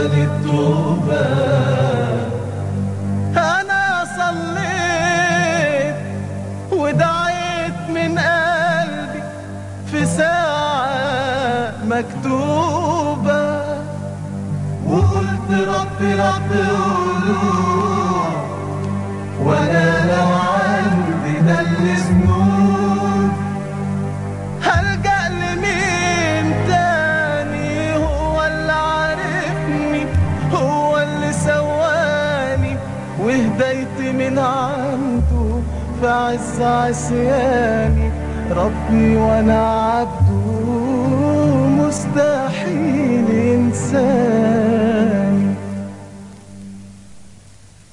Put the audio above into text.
أغاني التوبة أنا صليت ودعيت من قلبي في ساعة مكتوبة وقلت ربي رب قلوب وانا لو عندي دل ذنوب هلجأ لمين تاني هو اللي عارفني هو اللي سواني وهديت من عنده في عز عصياني ربي وانا عبده مستحيل ينساني